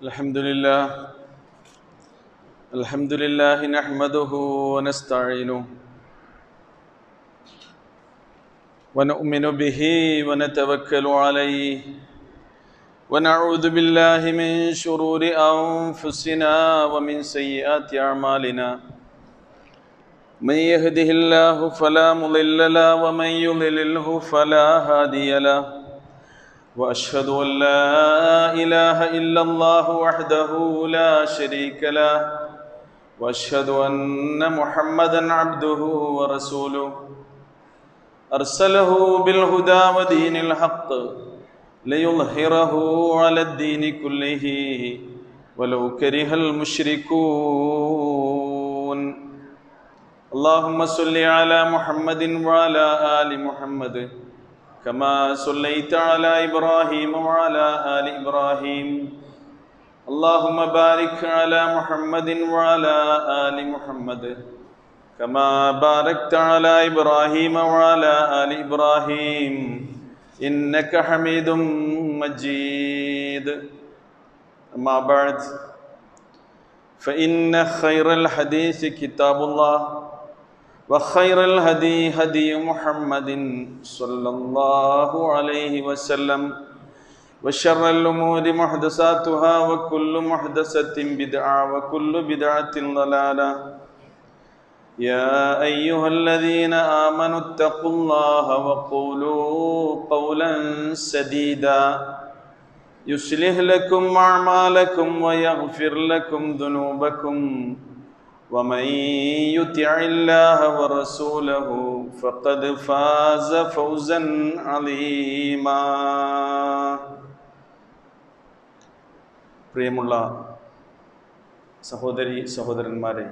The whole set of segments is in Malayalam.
الحمد لله الحمد لله نحمده ونستعينه ونؤمن به ونتوكل عليه ونعوذ بالله من شرور أنفسنا ومن سيئات أعمالنا من يهده الله فلا مضل له ومن يضلله فلا هادي له واشهد ان لا اله الا الله وحده لا شريك له واشهد ان محمدا عبده ورسوله ارسله بالهدى ودين الحق ليظهره على الدين كله ولو كره المشركون اللهم صل على محمد وعلى ال محمد كما صليت على ابراهيم وعلى ال ابراهيم اللهم بارك على محمد وعلى ال محمد كما باركت على ابراهيم وعلى ال ابراهيم انك حميد مجيد اما بعد فان خير الحديث كتاب الله وخير الهدي هدي محمد صلى الله عليه وسلم وشر الأمور محدثاتها وكل محدثة بدعة وكل بدعة ضلالة يا أيها الذين آمنوا اتقوا الله وقولوا قولا سديدا يصلح لكم أعمالكم ويغفر لكم ذنوبكم ومن يطع الله ورسوله فقد فاز فوزا عظيما പ്രിയമുള്ള സഹോദരി സഹോദരന്മാരെ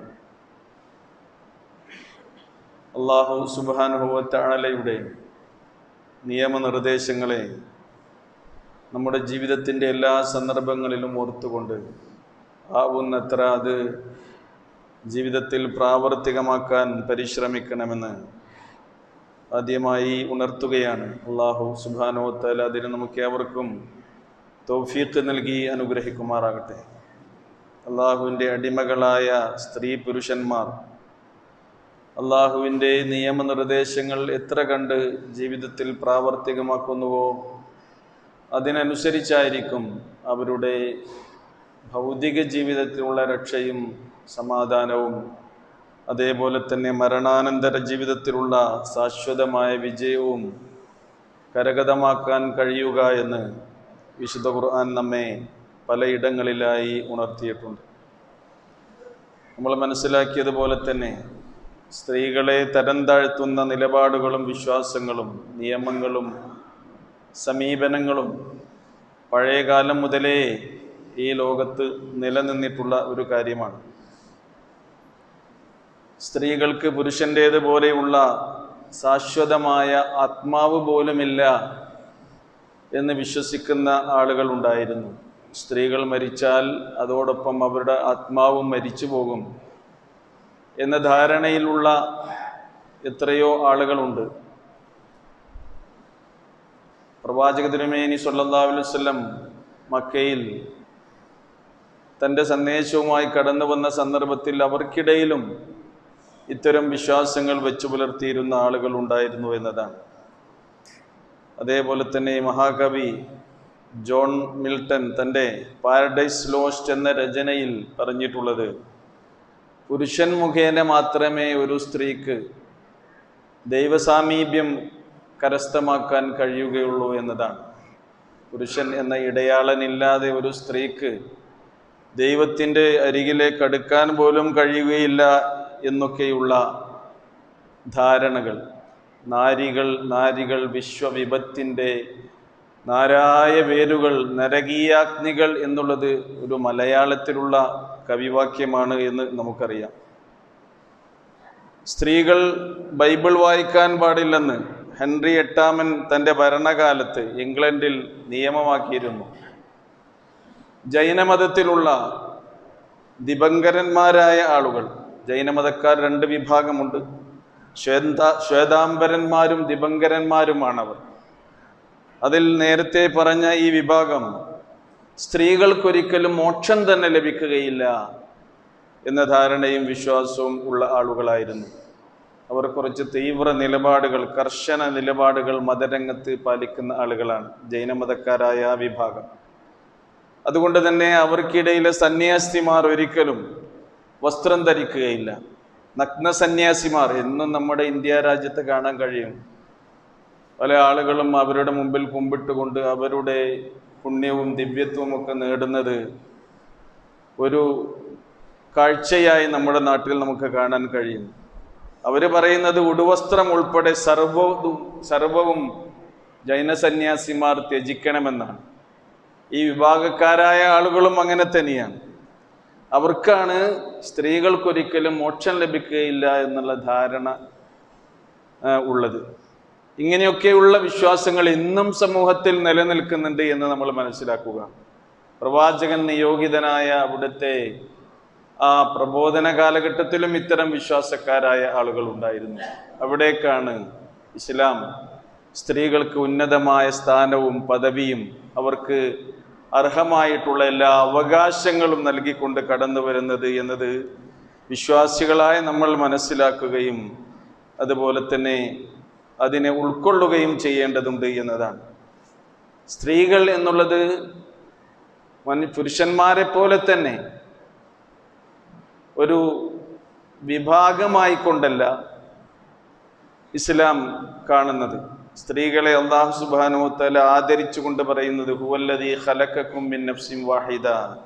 അള്ളാഹു സുബാനുഭവത്താളയുടെ നിയമനിർദ്ദേശങ്ങളെ നമ്മുടെ ജീവിതത്തിൻ്റെ എല്ലാ സന്ദർഭങ്ങളിലും ഓർത്തുകൊണ്ട് ആവുന്നത്ര അത് ജീവിതത്തിൽ പ്രാവർത്തികമാക്കാൻ പരിശ്രമിക്കണമെന്ന് ആദ്യമായി ഉണർത്തുകയാണ് അള്ളാഹു സുബാനോത്തല അതിന് നമുക്ക് ഏവർക്കും തൗഫീഖ് നൽകി അനുഗ്രഹിക്കുമാറാകട്ടെ അള്ളാഹുവിൻ്റെ അടിമകളായ സ്ത്രീ പുരുഷന്മാർ അള്ളാഹുവിൻ്റെ നിയമനിർദ്ദേശങ്ങൾ എത്ര കണ്ട് ജീവിതത്തിൽ പ്രാവർത്തികമാക്കുന്നുവോ അതിനനുസരിച്ചായിരിക്കും അവരുടെ ഭൗതിക ജീവിതത്തിലുള്ള രക്ഷയും സമാധാനവും അതേപോലെ തന്നെ മരണാനന്തര ജീവിതത്തിലുള്ള ശാശ്വതമായ വിജയവും കരഗതമാക്കാൻ കഴിയുക എന്ന് വിശുദ്ധ ഖുർആൻ നമ്മെ പലയിടങ്ങളിലായി ഉണർത്തിയിട്ടുണ്ട് നമ്മൾ മനസ്സിലാക്കിയതുപോലെ തന്നെ സ്ത്രീകളെ തരം താഴ്ത്തുന്ന നിലപാടുകളും വിശ്വാസങ്ങളും നിയമങ്ങളും സമീപനങ്ങളും പഴയകാലം മുതലേ ഈ ലോകത്ത് നിലനിന്നിട്ടുള്ള ഒരു കാര്യമാണ് സ്ത്രീകൾക്ക് പുരുഷൻ്റേതുപോലെയുള്ള ശാശ്വതമായ ആത്മാവ് പോലുമില്ല എന്ന് വിശ്വസിക്കുന്ന ആളുകൾ ഉണ്ടായിരുന്നു സ്ത്രീകൾ മരിച്ചാൽ അതോടൊപ്പം അവരുടെ ആത്മാവും മരിച്ചു പോകും എന്ന ധാരണയിലുള്ള എത്രയോ ആളുകളുണ്ട് പ്രവാചക തിരുമേനി സല്ലാ അലുവല്ലം മക്കയിൽ തൻ്റെ സന്ദേശവുമായി കടന്നു വന്ന സന്ദർഭത്തിൽ അവർക്കിടയിലും ഇത്തരം വിശ്വാസങ്ങൾ വെച്ചു പുലർത്തിയിരുന്ന ആളുകൾ ഉണ്ടായിരുന്നു എന്നതാണ് അതേപോലെ തന്നെ മഹാകവി ജോൺ മിൽട്ടൺ തൻ്റെ പാരഡൈസ് ലോസ്റ്റ് എന്ന രചനയിൽ പറഞ്ഞിട്ടുള്ളത് പുരുഷൻ മുഖേന മാത്രമേ ഒരു സ്ത്രീക്ക് ദൈവസാമീപ്യം കരസ്ഥമാക്കാൻ കഴിയുകയുള്ളൂ എന്നതാണ് പുരുഷൻ എന്ന ഇടയാളനില്ലാതെ ഒരു സ്ത്രീക്ക് ദൈവത്തിൻ്റെ അരികിലേക്ക് അടുക്കാൻ പോലും കഴിയുകയില്ല എന്നൊക്കെയുള്ള ധാരണകൾ നാരികൾ നാരികൾ വിശ്വവിപത്തിൻ്റെ നാരായ വേരുകൾ നരകീയാഗ്നികൾ എന്നുള്ളത് ഒരു മലയാളത്തിലുള്ള കവിവാക്യമാണ് എന്ന് നമുക്കറിയാം സ്ത്രീകൾ ബൈബിൾ വായിക്കാൻ പാടില്ലെന്ന് ഹെൻറി എട്ടാമൻ തൻ്റെ ഭരണകാലത്ത് ഇംഗ്ലണ്ടിൽ നിയമമാക്കിയിരുന്നു ജൈനമതത്തിലുള്ള ദിബങ്കരന്മാരായ ആളുകൾ ജൈനമതക്കാർ രണ്ട് വിഭാഗമുണ്ട് ശ്വേത ശ്വേതാംബരന്മാരും ദിബങ്കരന്മാരുമാണവർ അതിൽ നേരത്തെ പറഞ്ഞ ഈ വിഭാഗം സ്ത്രീകൾക്കൊരിക്കലും മോക്ഷം തന്നെ ലഭിക്കുകയില്ല എന്ന ധാരണയും വിശ്വാസവും ഉള്ള ആളുകളായിരുന്നു അവർ കുറച്ച് തീവ്ര നിലപാടുകൾ കർശന നിലപാടുകൾ മതരംഗത്ത് പാലിക്കുന്ന ആളുകളാണ് ജൈനമതക്കാരായ ആ വിഭാഗം അതുകൊണ്ട് തന്നെ അവർക്കിടയിലെ സന്യാസിമാർ ഒരിക്കലും വസ്ത്രം ധരിക്കുകയില്ല നഗ്ന സന്യാസിമാർ എന്നും നമ്മുടെ ഇന്ത്യ രാജ്യത്ത് കാണാൻ കഴിയും പല ആളുകളും അവരുടെ മുമ്പിൽ കുമ്പിട്ടുകൊണ്ട് അവരുടെ പുണ്യവും ദിവ്യത്വവും ഒക്കെ നേടുന്നത് ഒരു കാഴ്ചയായി നമ്മുടെ നാട്ടിൽ നമുക്ക് കാണാൻ കഴിയും അവർ പറയുന്നത് ഉടുവസ്ത്രം ഉൾപ്പെടെ സർവവും സർവവും ജൈന സന്യാസിമാർ ത്യജിക്കണമെന്നാണ് ഈ വിഭാഗക്കാരായ ആളുകളും അങ്ങനെ തന്നെയാണ് അവർക്കാണ് സ്ത്രീകൾക്കൊരിക്കലും മോക്ഷം ലഭിക്കുകയില്ല എന്നുള്ള ധാരണ ആ, ഉള്ളത് ഇങ്ങനെയൊക്കെയുള്ള വിശ്വാസങ്ങൾ ഇന്നും സമൂഹത്തിൽ നിലനിൽക്കുന്നുണ്ട് എന്ന് നമ്മൾ മനസ്സിലാക്കുക പ്രവാചകൻ നിയോഗിതനായ അവിടുത്തെ ആ പ്രബോധന കാലഘട്ടത്തിലും ഇത്തരം വിശ്വാസക്കാരായ ആളുകൾ ഉണ്ടായിരുന്നു അവിടേക്കാണ് ഇസ്ലാം സ്ത്രീകൾക്ക് ഉന്നതമായ സ്ഥാനവും പദവിയും അവർക്ക് അർഹമായിട്ടുള്ള എല്ലാ അവകാശങ്ങളും നൽകിക്കൊണ്ട് കടന്നു വരുന്നത് എന്നത് വിശ്വാസികളായ നമ്മൾ മനസ്സിലാക്കുകയും അതുപോലെ തന്നെ അതിനെ ഉൾക്കൊള്ളുകയും ചെയ്യേണ്ടതുണ്ട് എന്നതാണ് സ്ത്രീകൾ എന്നുള്ളത് മൻ- പുരുഷന്മാരെ പോലെ തന്നെ ഒരു വിഭാഗമായി കൊണ്ടല്ല ഇസ്ലാം കാണുന്നത് സ്ത്രീകളെ അള്ളാഹു സുബാനുത്തല ആദരിച്ചുകൊണ്ട് പറയുന്നത് ഹുവല്ലദീ ഖലഖക്കും മിൻ നഫ്സിൻ വാഹിദ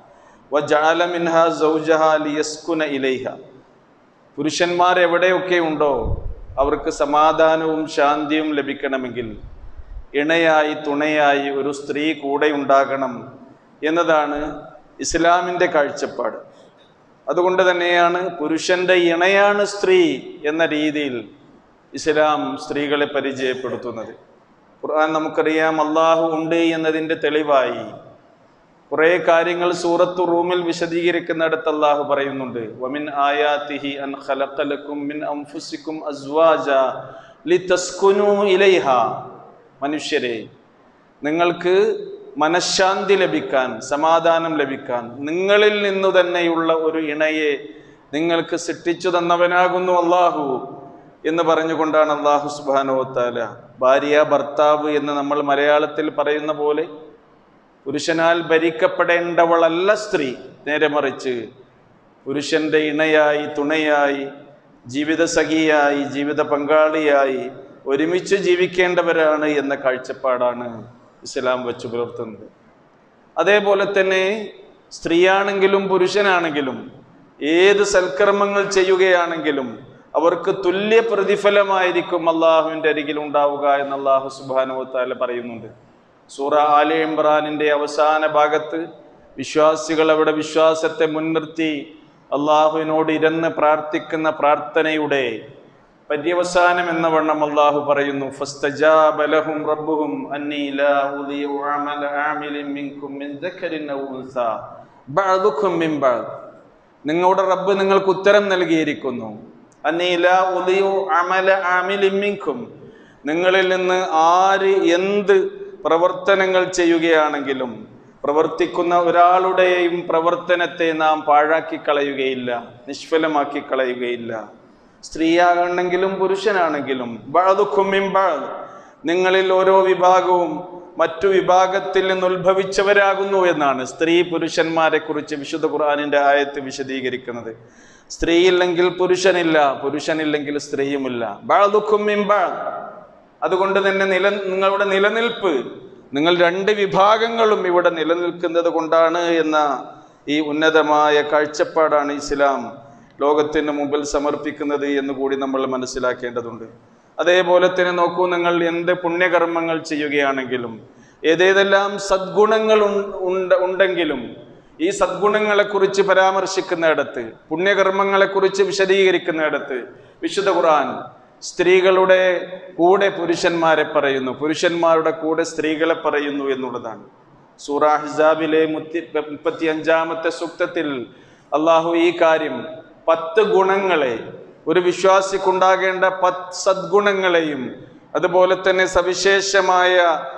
വജഅല മിൻഹാ സൗജഹാ ലിയസ്കുന ഇലൈഹ പുരുഷന്മാർ എവിടെയൊക്കെ ഉണ്ടോ അവർക്ക് സമാധാനവും ശാന്തിയും ലഭിക്കണമെങ്കിൽ ഇണയായി തുണയായി ഒരു സ്ത്രീ കൂടെ ഉണ്ടാകണം എന്നതാണ് ഇസ്ലാമിൻ്റെ കാഴ്ചപ്പാട് അതുകൊണ്ട് തന്നെയാണ് പുരുഷന്റെ ഇണയാണ് സ്ത്രീ എന്ന രീതിയിൽ ഇസ്ലാം സ്ത്രീകളെ പരിചയപ്പെടുത്തുന്നത് ഖുർആൻ നമുക്കറിയാം അള്ളാഹു ഉണ്ട് എന്നതിൻ്റെ തെളിവായി കുറേ കാര്യങ്ങൾ സൂറത്തു റൂമിൽ വിശദീകരിക്കുന്നിടത്ത് അള്ളാഹു പറയുന്നുണ്ട് വമിൻ ആയാതിഹി അൻ ഖലഖലക്കും മിൻ അൻഫുസിക്കും അസ്വാജ ലിതസ്കുനു ഇലൈഹ മനുഷ്യരെ നിങ്ങൾക്ക് മനഃശാന്തി ലഭിക്കാൻ സമാധാനം ലഭിക്കാൻ നിങ്ങളിൽ നിന്നു തന്നെയുള്ള ഒരു ഇണയെ നിങ്ങൾക്ക് സൃഷ്ടിച്ചു തന്നവനാകുന്നു അള്ളാഹു എന്ന് പറഞ്ഞുകൊണ്ടാണ് അള്ളാഹു സുബാനോത്താല ഭാര്യ ഭർത്താവ് എന്ന് നമ്മൾ മലയാളത്തിൽ പറയുന്ന പോലെ പുരുഷനാൽ ഭരിക്കപ്പെടേണ്ടവളല്ല സ്ത്രീ നേരെ മറിച്ച് പുരുഷന്റെ ഇണയായി തുണയായി ജീവിതസഖിയായി ജീവിത പങ്കാളിയായി ഒരുമിച്ച് ജീവിക്കേണ്ടവരാണ് എന്ന കാഴ്ചപ്പാടാണ് ഇസ്ലാം വെച്ച് പുലർത്തുന്നത് അതേപോലെ തന്നെ സ്ത്രീയാണെങ്കിലും പുരുഷനാണെങ്കിലും ഏത് സൽക്കർമ്മങ്ങൾ ചെയ്യുകയാണെങ്കിലും അവർക്ക് തുല്യ പ്രതിഫലമായിരിക്കും അള്ളാഹുവിൻ്റെ അരികിൽ ഉണ്ടാവുക എന്ന് അള്ളാഹു സുബാനുവത്താല പറയുന്നുണ്ട് സൂറ ആലി ഇമ്രാനിൻ്റെ അവസാന ഭാഗത്ത് വിശ്വാസികൾ അവിടെ വിശ്വാസത്തെ മുൻനിർത്തി അള്ളാഹുവിനോട് ഇരുന്ന് പ്രാർത്ഥിക്കുന്ന പ്രാർത്ഥനയുടെ പര്യവസാനം എന്ന വണ്ണം അള്ളാഹു പറയുന്നു ഫസ്തജാബ ലഹും റബ്ബുഹും അന്നീ ലാ ഉദിഉ അമല ആമിലിൻ മിൻകും മിൻ ദക്കരിൻ ഔ ഉൻസാ ബഅദുക്കും മിൻ ബഅദ് നിങ്ങളുടെ റബ്ബ് നിങ്ങൾക്ക് ഉത്തരം നൽകിയിരിക്കുന്നു അന്നീ ലാ ഉദിഉ അമല ആമിലിൻ മിൻകും നിങ്ങളിൽ നിന്ന് ആര് എന്ത് പ്രവർത്തനങ്ങൾ ചെയ്യുകയാണെങ്കിലും പ്രവർത്തിക്കുന്ന ഒരാളുടെയും പ്രവർത്തനത്തെ നാം പാഴാക്കി കളയുകയില്ല നിഷ്ഫലമാക്കി കളയുകയില്ല സ്ത്രീയാകണമെങ്കിലും പുരുഷനാണെങ്കിലും ബഅദുക്കും മിൻ ബഅദ് നിങ്ങളിൽ ഓരോ വിഭാഗവും മറ്റു വിഭാഗത്തിൽ നിന്ന് ഉത്ഭവിച്ചവരാകുന്നു എന്നാണ് സ്ത്രീ പുരുഷന്മാരെ കുറിച്ച് വിശുദ്ധ ഖുർആാനിന്റെ ആയത്ത് വിശദീകരിക്കുന്നത് സ്ത്രീയില്ലെങ്കിൽ പുരുഷനില്ല പുരുഷനില്ലെങ്കിൽ സ്ത്രീയുമില്ല ബഅദുക്കും മിൻ ബഅദ് അതുകൊണ്ട് തന്നെ നില നിങ്ങളുടെ നിലനിൽപ്പ് നിങ്ങൾ രണ്ട് വിഭാഗങ്ങളും ഇവിടെ നിലനിൽക്കുന്നത് കൊണ്ടാണ് എന്ന ഈ ഉന്നതമായ കാഴ്ചപ്പാടാണ് ഇസ്ലാം ലോകത്തിന് മുമ്പിൽ സമർപ്പിക്കുന്നത് എന്ന് കൂടി നമ്മൾ മനസ്സിലാക്കേണ്ടതുണ്ട് അതേപോലെ തന്നെ നോക്കൂ നിങ്ങൾ എന്ത് പുണ്യകർമ്മങ്ങൾ ചെയ്യുകയാണെങ്കിലും ഏതേതെല്ലാം സദ്ഗുണങ്ങൾ ഉൺ- ഉണ്ട് ഉണ്ടെങ്കിലും ഈ സദ്ഗുണങ്ങളെക്കുറിച്ച് പരാമർശിക്കുന്നിടത്ത് പുണ്യകർമ്മങ്ങളെക്കുറിച്ച് വിശദീകരിക്കുന്നിടത്ത് വിശുദ്ധ ഖുർആൻ സ്ത്രീകളുടെ കൂടെ പുരുഷന്മാരെ പറയുന്നു പുരുഷന്മാരുടെ കൂടെ സ്ത്രീകളെ പറയുന്നു എന്നുള്ളതാണ് സൂറ ഹിസാബിലെ മുത്തി മുപ്പത്തി അഞ്ചാമത്തെ സൂക്തത്തിൽ അള്ളാഹു ഈ കാര്യം പത്ത് ഗുണങ്ങളെ ഒരു വിശ്വാസിക്കുണ്ടാകേണ്ട പത്ത് സദ്ഗുണങ്ങളെയും അതുപോലെ തന്നെ സവിശേഷമായ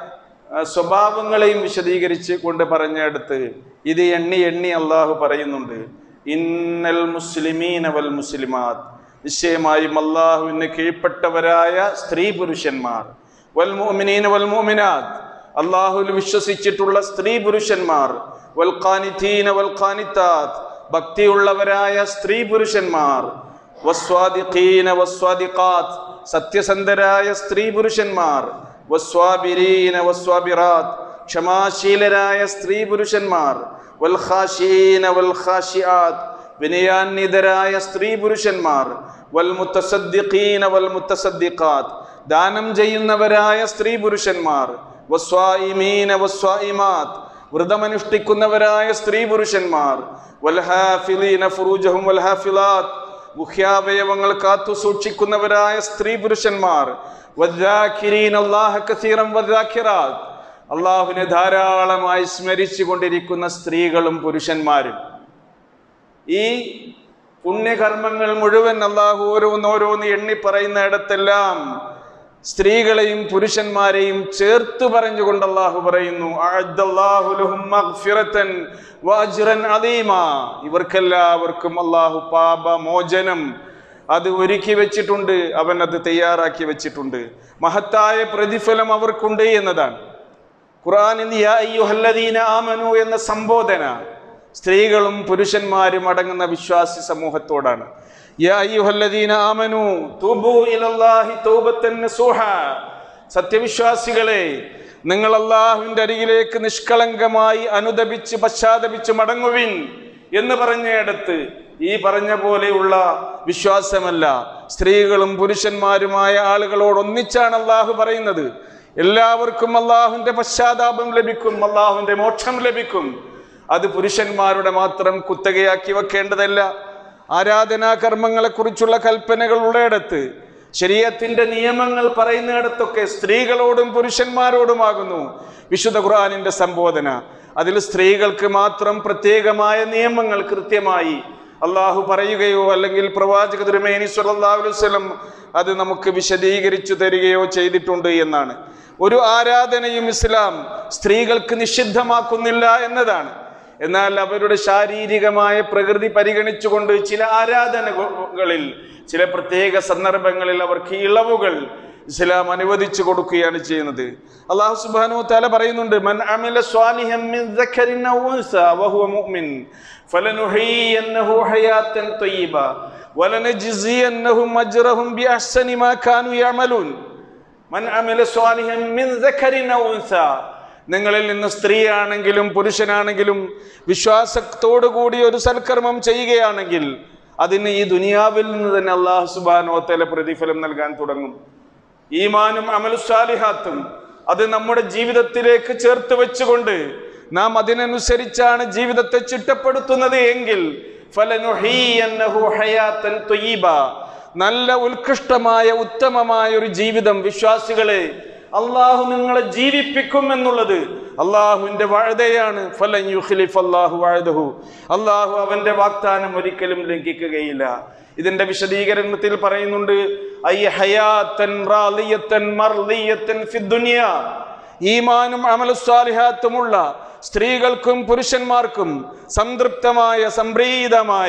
ആ, സ്വഭാവങ്ങളെയും വിശദീകരിച്ച് കൊണ്ട് പറഞ്ഞെടുത്ത് ഇത് എണ്ണി എണ്ണി അള്ളാഹു പറയുന്നുണ്ട് ഇന്നൽ മുസ്ലിമീന വൽ മുസ്ലിമാത്ത് നിശ്ചയമായും അള്ളാഹുവിന് കീഴ്പ്പെട്ടവരായ സ്ത്രീ പുരുഷന്മാർ വൽ മുഅ്മിനീന വൽ മുഅ്മിനാത്ത് അള്ളാഹുവിൽ വിശ്വസിച്ചിട്ടുള്ള സ്ത്രീ പുരുഷന്മാർ വൽ ഖാനിതീന വൽ ഖാനിത്താത്ത് ഭക്തിയുള്ളവരായ സ്ത്രീ പുരുഷന്മാർ വസ്വാദിഖീന വസ്വാദിഖാത്ത് സത്യസന്ധരായ സ്ത്രീ പുരുഷന്മാർ വസ്വാബിരീന വസ്വാബിറാത്ത് ക്ഷമാശീലരായ സ്ത്രീ പുരുഷന്മാർ വൽഖാശീന വൽഖാശിയാത്ത് വിനയാന്വിതരായ സ്ത്രീ പുരുഷന്മാർ വൽ മുത്തസദ്ദിഖീന വൽ മുത്തസദ്ദിഖാത്ത് ദാനം ചെയ്യുന്നവരായ സ്ത്രീ പുരുഷന്മാർ വസ്വായിമീന വസ്വായിമാത്ത് വ്രതമനുഷ്ഠിക്കുന്നവരായ സ്ത്രീ പുരുഷന്മാർ വൽഹാഫിലീന ഫുറൂജഹും വൽഹാഫിലാത്ത് ഗുഹ്യാവയവങ്ങൾ കാത്തു സൂക്ഷിക്കുന്നവരായ സ്ത്രീ പുരുഷന്മാർ വദ്ദാക്കിരീന അല്ലാഹ കസീറൻ വദ്ദാക്കിറാത്ത് അള്ളാഹുവിനെ ധാരാളമായി സ്മരിച്ചു കൊണ്ടിരിക്കുന്ന സ്ത്രീകളും പുരുഷന്മാരും ഈ പുണ്യകർമ്മങ്ങൾ മുഴുവൻ അള്ളാഹു ഓരോന്നോരോന്ന് എണ്ണി പറയുന്നിടത്തെല്ലാം സ്ത്രീകളെയും പുരുഷന്മാരെയും ചേർത്ത് പറഞ്ഞുകൊണ്ട് അള്ളാഹു പറയുന്നു അഅദ്ദല്ലാഹു ലഹും മഗ്ഫിറത്തൻ വഅജ്റൻ അദീമ ഇവർക്കെല്ലാവർക്കും അള്ളാഹു പാപമോചനം അത് ഒരുക്കി വെച്ചിട്ടുണ്ട് അവൻ അത് തയ്യാറാക്കി വെച്ചിട്ടുണ്ട് മഹത്തായ പ്രതിഫലം അവർക്കുണ്ട് എന്നതാണ് ഖുർആനിൽ യാ അയ്യുഹല്ലദീന ആമനു എന്ന സംബോധന സ്ത്രീകളും പുരുഷന്മാരും അടങ്ങുന്ന വിശ്വാസി സമൂഹത്തോടാണ് യാ അയ്യുഹല്ലദീന ആമനു തൂബു ഇലല്ലാഹി തൗബത്തൻ നസൂഹ സത്യവിശ്വാസികളെ നിങ്ങൾ അള്ളാഹുവിന്റെ അരികിലേക്ക് നിഷ്കളങ്കമായി അനുദപിച്ച് പശ്ചാത്തപിച്ച് മടങ്ങുവിൻ എന്ന് പറഞ്ഞയിടത്ത് ഈ പറഞ്ഞ പോലെയുള്ള വിശ്വാസമല്ല സ്ത്രീകളും പുരുഷന്മാരുമായ ആളുകളോട് ഒന്നിച്ചാണ് അള്ളാഹു പറയുന്നത് എല്ലാവർക്കും അള്ളാഹുവിന്റെ പശ്ചാത്താപം ലഭിക്കും അള്ളാഹുവിന്റെ മോക്ഷം ലഭിക്കും അത് പുരുഷന്മാരുടെ മാത്രം കുത്തകയാക്കി വെക്കേണ്ടതല്ല ആരാധനാ കർമ്മങ്ങളെ കുറിച്ചുള്ള കൽപ്പനകൾ ഉള്ളയിടത്ത് ശരീരത്തിന്റെ നിയമങ്ങൾ പറയുന്നിടത്തൊക്കെ സ്ത്രീകളോടും പുരുഷന്മാരോടുമാകുന്നു വിശുദ്ധ ഖുർആാനിന്റെ സംബോധന അതിൽ സ്ത്രീകൾക്ക് മാത്രം പ്രത്യേകമായ നിയമങ്ങൾ കൃത്യമായി അള്ളാഹു പറയുകയോ അല്ലെങ്കിൽ പ്രവാചക തിരുമേനി സല്ലല്ലാഹു അലൈഹി വസല്ലം അത് നമുക്ക് വിശദീകരിച്ചു തരികയോ ചെയ്തിട്ടുണ്ട് എന്നാണ് ഒരു ആരാധനയും ഇസ്ലാം സ്ത്രീകൾക്ക് നിഷിദ്ധമാക്കുന്നില്ല എന്നതാണ് എന്നാൽ അവരുടെ ശാരീരികമായ പ്രകൃതി പരിഗണിച്ചുകൊണ്ട് ചില ആരാധനകളിൽ ചില പ്രത്യേക സന്ദർഭങ്ങളിൽ അവർക്ക് ഇളവുകൾ ഇസ്ലാം അനുവദിച്ചു കൊടുക്കുകയാണ് ചെയ്യുന്നത് അള്ളാഹു സുബ്ഹാനഹു തആല പറയുന്നുണ്ട് മൻ അമില സ്വാലിഹൻ മിൻ ദക്കരിൻ ഔ ഉൻസ വഹുവ മുഅ്മിൻ ഫലനുഹയ്യന്നഹു ഹയാത്തൻ ത്വയ്യിബ വലനജ്സിയന്നഹും അജ്റഹും ബിഅഹ്സനി മാ കാനൂ യഅമലൂൻ മൻ അമില സ്വാലിഹൻ മിൻ ദക്കരിൻ ഔ ഉൻസ നിങ്ങളിൽ നിന്ന് സ്ത്രീയാണെങ്കിലും പുരുഷനാണെങ്കിലും വിശ്വാസത്തോടു കൂടി ഒരു സൽക്കർമ്മം ചെയ്യുകയാണെങ്കിൽ അതിന് ഈ ദുനിയാവിൽ നിന്ന് തന്നെ അള്ളാഹു സുബാനോത്തല പ്രതിഫലം നൽകാൻ തുടങ്ങും ഈമാനും അമലുസാലിഹാത്തും അത് നമ്മുടെ ജീവിതത്തിലേക്ക് ചേർത്ത് വെച്ചുകൊണ്ട് നാം അതിനനുസരിച്ചാണ് ജീവിതത്തെ ചിട്ടപ്പെടുത്തുന്നത് എങ്കിൽ ഫലനുഹീയന്നഹു ഹയാത്തൻ ത്വയ്യിബ. നല്ല ഉത്കൃഷ്ടമായ ഉത്തമമായ ഒരു ജീവിതം വിശ്വാസികളെ അള്ളാഹു നിങ്ങളെ ജീവിപ്പിക്കും എന്നുള്ളത് അള്ളാഹുവിന്റെ വാഴതയാണ് ഫലൻ യുഖ്ലിഫ് അല്ലാഹു വഅദഹു അള്ളാഹു അവന്റെ വാഗ്ദാനം ഒരിക്കലും ലംഘിക്കുകയില്ല ഇതിന്റെ വിശദീകരണത്തിൽ പറയുന്നുണ്ട് ഐ ഹയാത്തൻ റാളിയത്തൻ മർളിയത്തൻ ഫിദ്ദുനിയ ഈമാനും അമലുസ്വാലിഹാത്തുമുള്ള സ്ത്രീകൾക്കും പുരുഷന്മാർക്കും സംതൃപ്തമായ സംപ്രീതമായ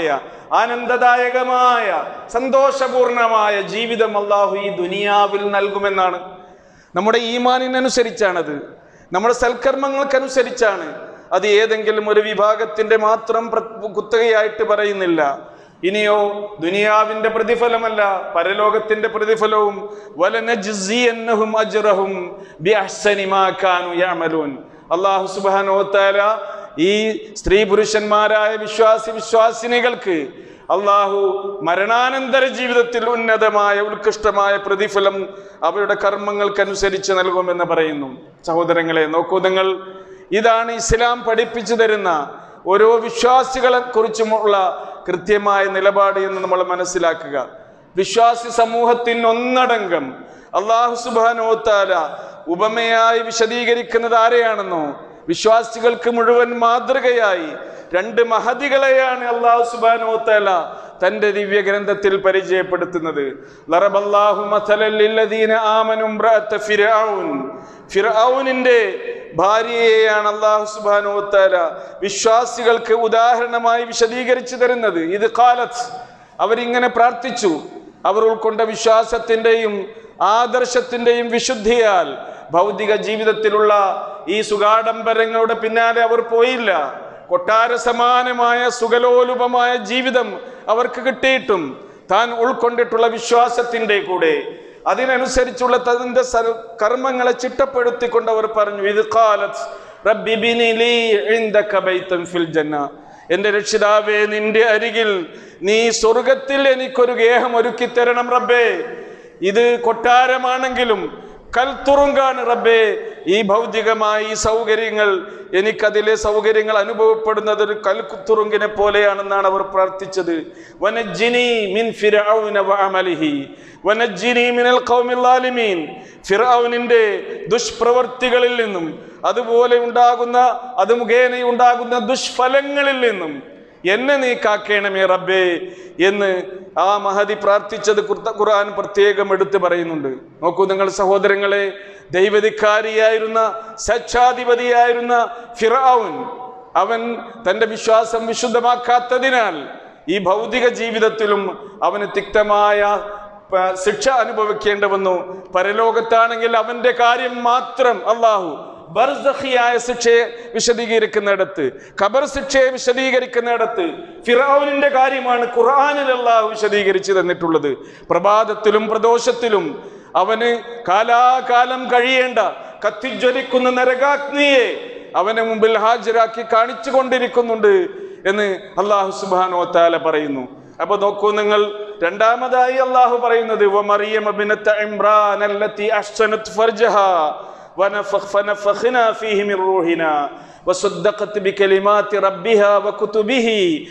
ആനന്ദദായകമായ സന്തോഷപൂർണമായ ജീവിതം അള്ളാഹു ഈ ദുനിയാവിൽ നൽകുമെന്നാണ് നമ്മുടെ ഈമാനിനനുസരിച്ചാണത് നമ്മുടെ സൽക്കർമ്മങ്ങൾക്കനുസരിച്ചാണ് അത് ഏതെങ്കിലും ഒരു വിഭാഗത്തിന്റെ മാത്രം പ്ര- കുത്തകയായിട്ട് പറയുന്നില്ല ഇനിയോ ദുനിയാവിന്റെ പ്രതിഫലമല്ല പരലോകത്തിന്റെ പ്രതിഫലവും വലനജ്സിയന്നഹും അജ്റഹും ബിഅഹ്സനി മാ കാനൂ യഅമലൂൻ അല്ലാഹു സുബ്ഹാനഹു വതആല ഈ സ്ത്രീ പുരുഷന്മാരായ വിശ്വാസി വിശ്വാസിനികൾക്ക് അള്ളാഹു മരണാനന്തര ജീവിതത്തിൽ ഉന്നതമായ ഉത്കൃഷ്ടമായ പ്രതിഫലം അവരുടെ കർമ്മങ്ങൾക്കനുസരിച്ച് നൽകുമെന്ന് പറയുന്നു സഹോദരങ്ങളെ നോക്കൂ നിങ്ങൾ ഇതാണ് ഇസ്ലാം പഠിപ്പിച്ചു തരുന്ന ഓരോ വിശ്വാസികളെ കുറിച്ചുമുള്ള കൃത്യമായ നിലപാട് എന്ന് നമ്മൾ മനസ്സിലാക്കുക വിശ്വാസി സമൂഹത്തിന് ഒന്നടങ്കം അള്ളാഹു സുബാനോത്താല ഉപമയായി വിശദീകരിക്കുന്നത് ആരെയാണെന്നോ വിശ്വാസികൾക്ക് മുഴുവൻ മാതൃകയായി രണ്ട് മഹതികളെയാണ് അള്ളാഹു സുബാനോത്തല തന്റെ ദിവ്യ ഗ്രന്ഥത്തിൽ പരിചയപ്പെടുത്തുന്നത് ലറബല്ലാഹു മസലൻ ലില്ലദീന ആമനു ഇംറഅത്ത ഫിർഔൻ ഫിർഔനിന്റെ ഭാര്യയെയാണ് അള്ളാഹു സുബ്ഹാനഹു വതആല വിശ്വാസികൾക്ക് ഉദാഹരണമായി വിശദീകരിച്ചു തരുന്നത് ഇത് കാലത്ത് അവരിങ്ങനെ പ്രാർത്ഥിച്ചു അവർ ഉൾക്കൊണ്ട വിശ്വാസത്തിന്റെയും ആദർശത്തിന്റെയും വിശുദ്ധിയാൽ ഭൗതിക ജീവിതത്തിലുള്ള ഈ സുഗാഡംബരങ്ങളുടെ പിന്നാലെ അവർ പോയില്ല കൊട്ടാര സമാനമായ സുഖലോലുപമായ ജീവിതം അവർക്ക് കിട്ടിയിട്ടും താൻ ഉൾക്കൊണ്ടിട്ടുള്ള വിശ്വാസത്തിന്റെ കൂടെ അതിനനുസരിച്ചുള്ള തന്റെ സർ- കർമ്മങ്ങളെ ചിട്ടപ്പെടുത്തിക്കൊണ്ട് അവർ പറഞ്ഞു ഇത് കാലത്ത് റബ്ബി ബിനി ലീ ഇൻദക ബൈതൻ ഫിൽ ജന്ന എന്റെ രക്ഷിതാവേ നിന്റെ അരികിൽ നീ സ്വർഗത്തിൽ എനിക്കൊരു ഗേഹം ഒരുക്കി തരണം റബ്ബേ ഇത് കൊട്ടാരമാണെങ്കിലും കൽത്തുറുങ്കാണ് റബ്ബേ ഈ ഭൗതികമായ ഈ സൗകര്യങ്ങൾ എനിക്കതിലെ സൗകര്യങ്ങൾ അനുഭവപ്പെടുന്നത് ഒരു കൽത്തുറുങ്കിനെ പോലെയാണെന്നാണ് അവർ പ്രാർത്ഥിച്ചത് വനജ്ജിനി മിൻ ഫിർഔന വഅമലിഹി വനജ്ജിനി മിനൽ ഖൗമിൽ ളാലിമീൻ ഫിർഔനിന്റെ ദുഷ്പ്രവർത്തികളിൽ നിന്നും അതുപോലെ ഉണ്ടാകുന്ന അത് മുഖേന ഉണ്ടാകുന്ന ദുഷ്ഫലങ്ങളിൽ നിന്നും എന്നെ നീ കാക്കേണമേ റബ്ബേ എന്ന് ആ മഹതി പ്രാർത്ഥിച്ചത് ഖുർത്ത- ഖുർആൻ പ്രത്യേകം എടുത്തു പറയുന്നുണ്ട് നോക്കൂ നിങ്ങൾ സഹോദരങ്ങളെ ദൈവധിക്കാരിയായിരുന്ന സച്ചാധിപതിയായിരുന്ന ഫിറൌൻ അവൻ തന്റെ വിശ്വാസം വിശുദ്ധമാക്കാത്തതിനാൽ ഈ ഭൗതിക ജീവിതത്തിലും അവന് തിക്തമായ പ- ശിക്ഷ അനുഭവിക്കേണ്ടി വന്നു പരലോകത്താണെങ്കിൽ അവന്റെ കാര്യം മാത്രം അള്ളാഹു ബർസഖിയായ ശിക്ഷയെ വിശദീകരിക്കുന്നിടത്ത് ഖബർ ശിക്ഷയെ വിശദീകരിക്കുന്നിടത്ത് ഫിറൌനിന്റെ കാര്യമാണ് ഖുർആനിൽ അള്ളാഹു വിശദീകരിച്ചു തന്നിട്ടുള്ളത് പ്രഭാതത്തിലും പ്രദോഷത്തിലും അവന് കാലാകാലം കഴിയേണ്ട കത്തിജ്വലിക്കുന്ന നരകാഗ്നിയെ അവനെ മുമ്പിൽ ഹാജരാക്കി കാണിച്ചു കൊണ്ടിരിക്കുന്നുണ്ട് എന്ന് അള്ളാഹു സുബാനോ താല പറയുന്നു അപ്പൊ നോക്കൂ നിങ്ങൾ രണ്ടാമതായി അള്ളാഹു പറയുന്നത് വമറിയം അബിനത്ത ഇമ്രാൻ അല്ലത്തി അഹ്സനത് ഫർജഹാ ونفخ فنفخنا فيه من روحنا وصدقت بكلمات ربها وكتبه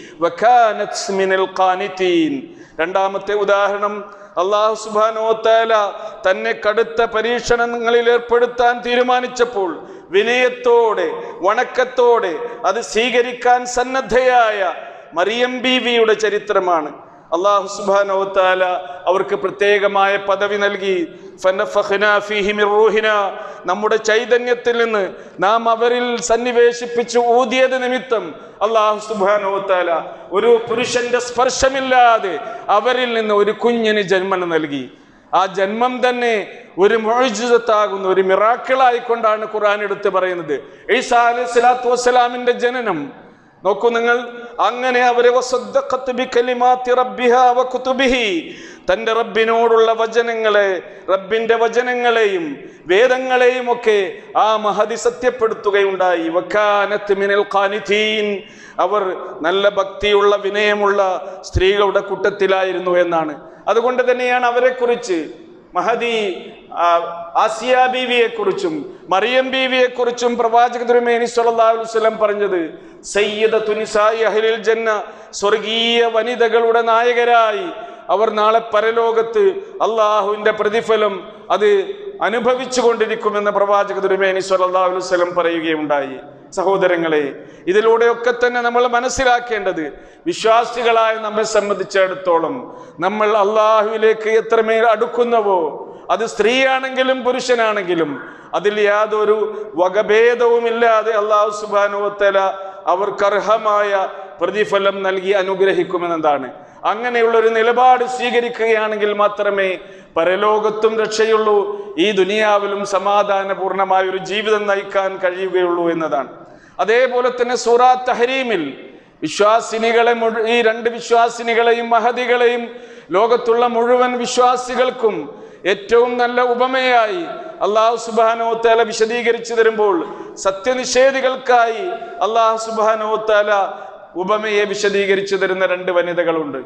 وكانت من القانتين രണ്ടാമത്തെ ഉദാഹരണം അള്ളാഹു സുബാനോത്താല തന്നെ കടുത്ത പരീക്ഷണങ്ങളിൽ ഏർപ്പെടുത്താൻ തീരുമാനിച്ചപ്പോൾ വിനയത്തോടെ വണക്കത്തോടെ അത് സ്വീകരിക്കാൻ സന്നദ്ധയായ മറിയം ബീവിയുടെ ചരിത്രമാണ് അള്ളാഹു സുബാനോത്താല അവർക്ക് പ്രത്യേകമായ പദവി നൽകി ഫനഫഖ്നാ ഫീഹി മിർ റൂഹിന. നമ്മുടെ ചൈതന്യത്തിൽ നിന്ന് നാം അവരിൽ സന്നിവേശിപ്പിച്ച് ഊതിയത് നിമിത്തം അള്ളാഹു സുബാനോത്താല ഒരു പുരുഷന്റെ സ്പർശമില്ലാതെ അവരിൽ നിന്ന് ഒരു കുഞ്ഞിന് ജന്മം നൽകി ആ ജന്മം തന്നെ ഒരു മൊഴിജിതത്താകുന്ന ഒരു മിറാക്കിളായിക്കൊണ്ടാണ് ഖുർആൻ എടുത്ത് പറയുന്നത് ഈസാ അലൈഹി സ്വലാത്തു വസ്സലാമിന്റെ ജനനം നോക്കൂ നിങ്ങൾ അങ്ങനെ അവരെ വസദ്ദഖത്ത് ബികലിമാത്തി റബ്ബിഹാ വകുതുബിഹി തന്റെ റബ്ബിനോടുള്ള വചനങ്ങളെ റബ്ബിന്റെ വചനങ്ങളെയും വേദങ്ങളെയും ഒക്കെ ആ മഹതി സത്യപ്പെടുത്തുകയുണ്ടായി വക്കാനത്ത് മിനൽ ഖാനിതീൻ അവർ നല്ല ഭക്തിയുള്ള വിനയമുള്ള സ്ത്രീകളുടെ കൂട്ടത്തിലായിരുന്നു എന്നാണ് അതുകൊണ്ട് തന്നെയാണ് അവരെക്കുറിച്ച് മഹദി ആ, ആസിയ ബീവിയെ കുറിച്ചും മറിയം ബീവിയെ കുറിച്ചും പ്രവാചക തിരുമേനി സല്ലല്ലാഹു അലൈഹി വസല്ലം പറഞ്ഞത് സയ്യിദ തുനിസായി അഹ്ലിൽ ജന്ന സ്വർഗീയ വനിതകളുടെ നായകരായി അവർ നാളെ പരലോകത്ത് അള്ളാഹുവിന്റെ പ്രതിഫലം അത് അനുഭവിച്ചു കൊണ്ടിരിക്കുമെന്ന് പ്രവാചക തിരുമേനി സല്ലല്ലാഹു അലൈഹി വസല്ലം പറയുകയുണ്ടായി സഹോദരങ്ങളെ ഇതിലൂടെയൊക്കെ തന്നെ നമ്മൾ മനസ്സിലാക്കേണ്ടത് വിശ്വാസികളായ നമ്മെ സംബന്ധിച്ചിടത്തോളം നമ്മൾ അള്ളാഹുവിലേക്ക് എത്രമേൽ അടുക്കുന്നവോ അത് സ്ത്രീയാണെങ്കിലും പുരുഷനാണെങ്കിലും അതിൽ യാതൊരു വകഭേദവുമില്ലാതെ അള്ളാഹു സുബാനുവത്തല അവർക്കർഹമായ പ്രതിഫലം നൽകി അനുഗ്രഹിക്കുമെന്നതാണ് അങ്ങനെയുള്ള ഒരു നിലപാട് സ്വീകരിക്കുകയാണെങ്കിൽ മാത്രമേ പരലോകത്തും രക്ഷയുള്ളൂ ഈ ദുനിയാവിലും സമാധാനപൂർണമായ ഒരു ജീവിതം നയിക്കാൻ കഴിയുകയുള്ളൂ എന്നതാണ് അതേപോലെ തന്നെ സൂറാ തഹരീമിൽ വിശ്വാസിനികളെ മുഴു- ഈ രണ്ട് വിശ്വാസിനികളെയും മഹതികളെയും ലോകത്തുള്ള മുഴുവൻ വിശ്വാസികൾക്കും ഏറ്റവും നല്ല ഉപമയായി അള്ളാഹു സുബാനോ താല വിശദീകരിച്ചു തരുമ്പോൾ സത്യനിഷേധികൾക്കായി അള്ളാഹു സുബാനോ താല ഉപമയെ വിശദീകരിച്ചു തരുന്ന രണ്ട് വനിതകളുണ്ട്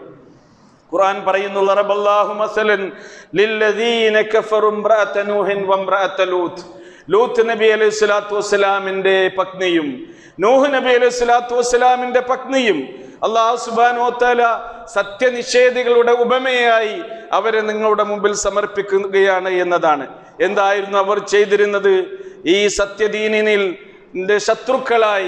ഖുർആൻ പറയുന്നു "ലറബല്ലാഹു മസലൻ ലില്ലദീന കഫറു ഇംറഅത നൂഹിൻ വംറഅത ലൂത്ത് ലൂത്ത് നബി അലൈഹി സ്വലാത്തു വസ്സലാമിന്റെ പത്നിയും നൂഹ് നബി അലൈഹി സ്വലാത്തു വസ്സലാമിന്റെ പത്നിയും അള്ളാഹു സുബാനോ തആല സത്യനിഷേധികളുടെ ഉപമയായി അവരെ നിങ്ങളുടെ മുമ്പിൽ സമർപ്പിക്കുകയാണ് എന്നതാണ് എന്തായിരുന്നു അവർ ചെയ്തിരുന്നത് ഈ സത്യദീനിനിൽ ന്റെ ശത്രുക്കളായി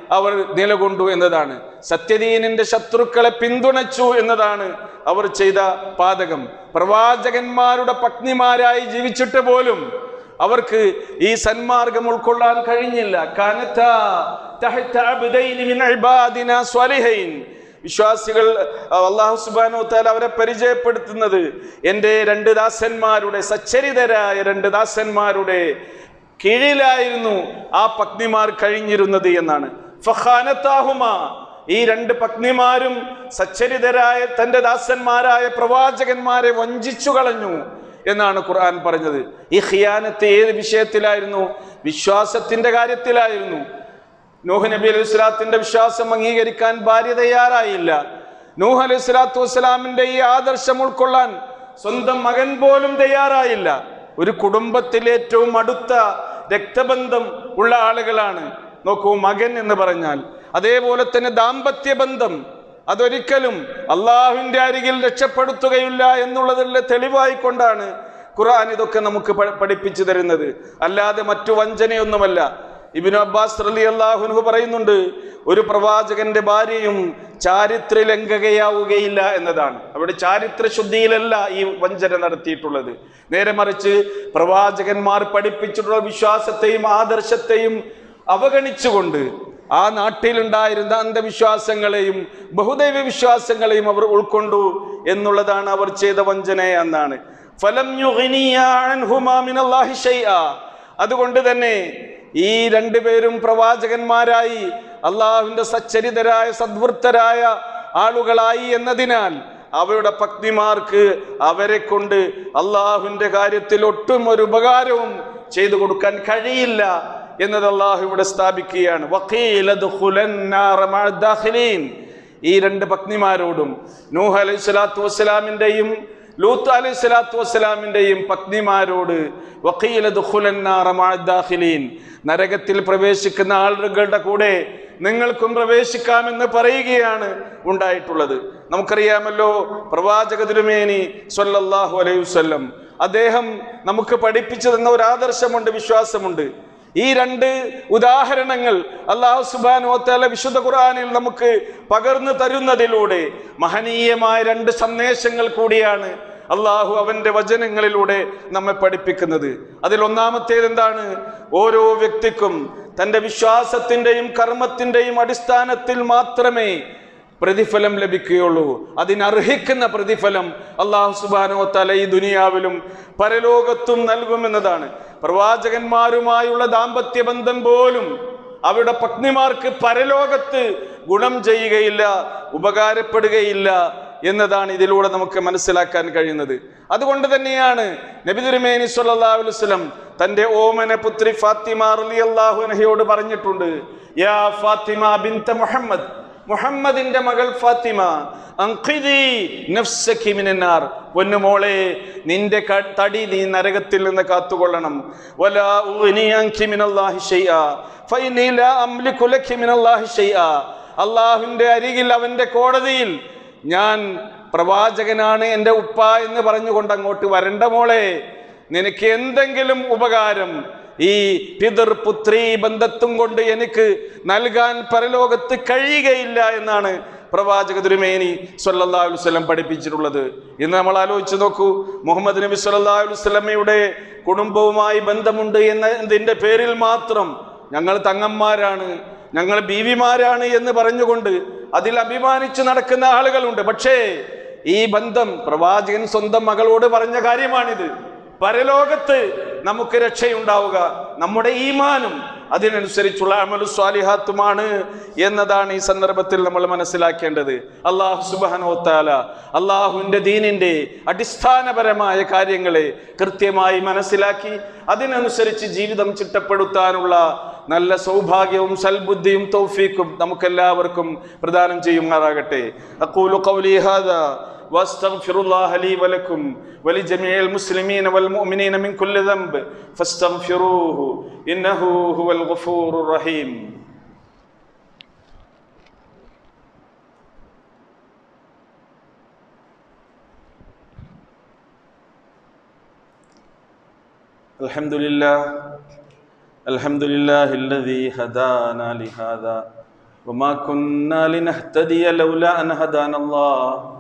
അവർ നിലകൊണ്ടു എന്നതാണ് സത്യദീനിന്റെ ശത്രുക്കളെ പിന്തുണച്ചു എന്നതാണ് അവർ ചെയ്ത പാതകം പ്രവാചകന്മാരുടെ പത്നിമാരായി ജീവിച്ചിട്ട് പോലും അവർക്ക് ഈ സന്മാർഗം ഉൾക്കൊള്ളാൻ കഴിഞ്ഞില്ല കാനത്താ തഹ്ത അബ്ദൈനി മിൻ ഇബാദിനാ സ്വാലിഹൈൻ വിശ്വാസികൾ അള്ളാഹു സുബാനോ താല അവരെ പരിചയപ്പെടുത്തുന്നത് എൻ്റെ രണ്ട് ദാസന്മാരുടെ സച്ചരിതരായ രണ്ട് ദാസന്മാരുടെ കീഴിലായിരുന്നു ആ പത്നിമാർ കഴിഞ്ഞിരുന്നത് എന്നാണ് ഫഖാനത്താഹുമ ഈ രണ്ട് പത്നിമാരും സച്ചരിതരായ തൻ്റെ ദാസന്മാരായ പ്രവാചകന്മാരെ വഞ്ചിച്ചു കളഞ്ഞു എന്നാണ് ഖുർആൻ പറഞ്ഞത് ഈ ഖിയാനത്ത് ഏത് വിഷയത്തിലായിരുന്നു വിശ്വാസത്തിന്റെ കാര്യത്തിലായിരുന്നു നൂഹ് നബി അലൈഹി സ്വലാത്തിന്റെ വിശ്വാസം അംഗീകരിക്കാൻ ഭാര്യ തയ്യാറായില്ല നൂഹ് അലൈഹി സ്വലാത്തു വസ്സലാമിന്റെ ഈ ആദർശം ഉൾക്കൊള്ളാൻ സ്വന്തം മകൻ പോലും തയ്യാറായില്ല ഒരു കുടുംബത്തിലെ ഏറ്റവും അടുത്ത രക്തബന്ധം ഉള്ള ആളുകളാണ് നോക്കൂ മകൻ എന്ന് പറഞ്ഞാൽ അതേപോലെ തന്നെ ദാമ്പത്യ ബന്ധം അതൊരിക്കലും അള്ളാഹുവിന്റെ അരികിൽ രക്ഷപ്പെടുത്തുകയില്ല എന്നുള്ളതിലെ തെളിവായിക്കൊണ്ടാണ് ഖുർആൻ ഇതൊക്കെ നമുക്ക് പ- പഠിപ്പിച്ചു തരുന്നത് അല്ലാതെ മറ്റു വഞ്ചനയൊന്നുമല്ല ഇബിനു അബ്ബാസ് റലി അള്ളാഹുനു പറയുന്നുണ്ട് ഒരു പ്രവാചകന്റെ ഭാര്യയും ചാരിത്ര ലംഘകയാവുകയില്ല എന്നതാണ് അവിടെ ചാരിത്ര ശുദ്ധിയിലല്ല ഈ വഞ്ചന നടത്തിയിട്ടുള്ളത് നേരെ മറിച്ച് പ്രവാചകന്മാർ പഠിപ്പിച്ചിട്ടുള്ള വിശ്വാസത്തെയും ആദർശത്തെയും അവഗണിച്ചുകൊണ്ട് ആ നാട്ടിലുണ്ടായിരുന്ന അന്ധവിശ്വാസങ്ങളെയും ബഹുദൈവ വിശ്വാസങ്ങളെയും അവർ ഉൾക്കൊണ്ടു എന്നുള്ളതാണ് അവർ ചെയ്ത വഞ്ചന എന്നാണ് ഫലം യുഗ്നിയ അൻഹുമാ മിനല്ലാഹി ശൈആ. അതുകൊണ്ട് തന്നെ ഈ രണ്ടുപേരും പ്രവാചകന്മാരായി അള്ളാഹുവിന്റെ സച്ചരിതരായ സദ്വൃത്തരായ ആളുകളായി എന്നതിനാൽ അവരുടെ പത്നിമാർക്ക് അവരെ കൊണ്ട് അള്ളാഹുവിന്റെ കാര്യത്തിൽ ഒട്ടും ഒരു ഉപകാരവും ചെയ്തു കൊടുക്കാൻ കഴിയില്ല എന്നത് അള്ളാഹു ഇവിടെ സ്ഥാപിക്കുകയാണ് വഖീല ദുഖുലൻ നാറ മഅ ദാഖിലീൻ. ഈ രണ്ട് പത്നിമാരോടും നൂഹ് അലൈഹി സ്വലാത്തു വസ്സലാമിന്റെയും ലൂത്ത് അലൈഹി സ്വലാത്തു വസ്സലാമിന്റെയും പത്നിമാരോട് വഖീല ദുഖുലൻ നാറ മഅ ദാഖിലീൻ. നരകത്തിൽ പ്രവേശിക്കുന്ന ആളുകളുടെ കൂടെ നിങ്ങൾക്കും പ്രവേശിക്കാമെന്ന് പറയുകയാണ് ഉണ്ടായിട്ടുള്ളത് നമുക്കറിയാമല്ലോ പ്രവാചക തിരുമേനി സ്വല്ലല്ലാഹു അലൈഹി വസല്ലം അദ്ദേഹം നമുക്ക് പഠിപ്പിച്ചു തന്ന ഒരു ആദർശമുണ്ട് വിശ്വാസമുണ്ട് ഈ രണ്ട് ഉദാഹരണങ്ങൾ അള്ളാഹു സുബാനോ തല വിശുദ്ധ ഖുർആനിൽ നമുക്ക് പകർന്നു തരുന്നതിലൂടെ മഹനീയമായ രണ്ട് സന്ദേശങ്ങൾ കൂടിയാണ് അള്ളാഹു അവന്റെ വചനങ്ങളിലൂടെ നമ്മെ പഠിപ്പിക്കുന്നത് അതിൽ ഒന്നാമത്തേത് എന്താണ് ഓരോ വ്യക്തിക്കും തന്റെ വിശ്വാസത്തിന്റെയും കർമ്മത്തിന്റെയും അടിസ്ഥാനത്തിൽ മാത്രമേ പ്രതിഫലം ലഭിക്കുകയുള്ളൂ അതിനർഹിക്കുന്ന പ്രതിഫലം അള്ളാഹു സുബാനോ തല ഈ ദുനിയാവിലും പരലോകത്തും നൽകുമെന്നതാണ് പ്രവാചകന്മാരുമായുള്ള ദാമ്പത്യ ബന്ധം പോലും അവരുടെ പത്നിമാർക്ക് പരലോകത്ത് ഗുണം ചെയ്യുകയില്ല ഉപകാരപ്പെടുകയില്ല എന്നതാണ് ഇതിലൂടെ നമുക്ക് മനസ്സിലാക്കാൻ കഴിയുന്നത് അതുകൊണ്ട് തന്നെയാണ് നബി തിരുമേനി സല്ലല്ലാഹു അലൈഹി വസല്ലം തന്റെ ഓമന പുത്രി ഫാത്തിമ റളിയല്ലാഹു അൻഹയോട് പറഞ്ഞിട്ടുണ്ട് യാ ഫാത്തിമ ബിൻത മുഹമ്മദ് മുഹമ്മദിന്റെ മകൾ ഫാത്തിമ അൻഖിദി നഫ്സകി മിനന്നാർ പൊന്നുമോളെ നിന്റെ ക- തടി നീ നരകത്തിൽ നിന്ന് കാത്തുകൊള്ളണം വലാ ഉഗ്നി അൻകി മിനല്ലാഹി ഷൈആ ഫഇന്നി ലാ അംലികു ലകി മിനല്ലാഹി ഷൈആ അള്ളാഹുവിന്റെ അരികിൽ അവന്റെ കോടതിയിൽ ഞാൻ പ്രവാചകനാണ് എൻ്റെ ഉപ്പ എന്ന് പറഞ്ഞുകൊണ്ട് അങ്ങോട്ട് വരണ്ട മോളെ നിനക്ക് എന്തെങ്കിലും ഉപകാരം ഈ പിതൃ പുത്രി ബന്ധത്തും കൊണ്ട് എനിക്ക് നൽകാൻ പരലോകത്ത് കഴിയുകയില്ല എന്നാണ് പ്രവാചക തിരുമേനി സല്ലല്ലാഹു അലൈഹി വസല്ലം പഠിപ്പിച്ചിട്ടുള്ളത് ഇന്ന് നമ്മൾ ആലോചിച്ച് നോക്കൂ മുഹമ്മദ് നബി സല്ലല്ലാഹു അലൈഹി വസല്ലമയുടെ കുടുംബവുമായി ബന്ധമുണ്ട് എന്നതിൻ്റെ പേരിൽ മാത്രം ഞങ്ങൾ തങ്ങന്മാരാണ് ഞങ്ങൾ ബീവിമാരാണ് എന്ന് പറഞ്ഞുകൊണ്ട് അതിൽ അഭിമാനിച്ച് നടക്കുന്ന ആളുകളുണ്ട് പക്ഷേ ഈ ബന്ധം പ്രവാചകൻ സ്വന്തം മകളോട് പറഞ്ഞ കാര്യമാണിത് പരലോകത്ത് നമുക്ക് രക്ഷയുണ്ടാവുക നമ്മുടെ ഈമാനും അതിനനുസരിച്ചുള്ള അമലു സ്വാലിഹാത്തുമാണ് എന്നതാണ് ഈ സന്ദർഭത്തിൽ നമ്മൾ മനസ്സിലാക്കേണ്ടത് അള്ളാഹു സുബാനോത്താല അള്ളാഹുവിൻ്റെ ദീനിൻ്റെ അടിസ്ഥാനപരമായ കാര്യങ്ങളെ കൃത്യമായി മനസ്സിലാക്കി അതിനനുസരിച്ച് ജീവിതം ചിട്ടപ്പെടുത്താനുള്ള നല്ല സൗഭാഗ്യവും സൽബുദ്ധിയും തൗഫീക്കും നമുക്കെല്ലാവർക്കും പ്രദാനം ചെയ്യുമാറാകട്ടെ അക്കൂലു ഖൗലി ഹാദാ واستغفر الله لي ولكم ولجميع المسلمين والمؤمنين من كل ذنب فاستغفروه انه هو الغفور الرحيم الحمد لله الحمد لله الذي هدانا لهذا وما كنا لنهتدي لولا أن هدانا الله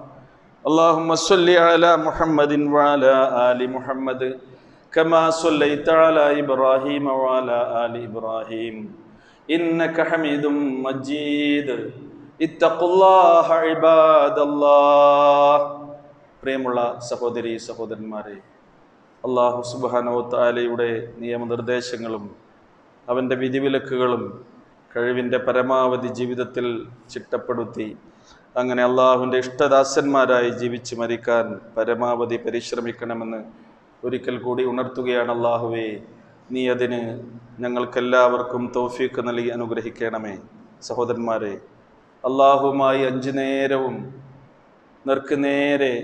اللهم صل على محمد وعلى آل محمد كما صليت على إبراهيم وعلى آل إبراهيم إنك حميد مجيد اتقوا الله عباد الله പ്രിയമുള്ള സഹോദരി സഹോദരന്മാരെ അള്ളാഹു സുബാനോ താലയുടെ നിയമനിർദ്ദേശങ്ങളും അവൻ്റെ വിധിവിലക്കുകളും കഴിവിൻ്റെ പരമാവധി ജീവിതത്തിൽ ചിട്ടപ്പെടുത്തി അങ്ങനെ അള്ളാഹുവിൻ്റെ ഇഷ്ടദാസന്മാരായി ജീവിച്ച് മരിക്കാൻ പരമാവധി പരിശ്രമിക്കണമെന്ന് ഒരിക്കൽ കൂടി ഉണർത്തുകയാണ് അള്ളാഹുവേ നീ അതിന് ഞങ്ങൾക്കെല്ലാവർക്കും തൗഫീക്ക് നൽകി അനുഗ്രഹിക്കണമേ സഹോദരന്മാരെ അള്ളാഹുമായി അഞ്ചു നേരവും നേർക്കുനേരെ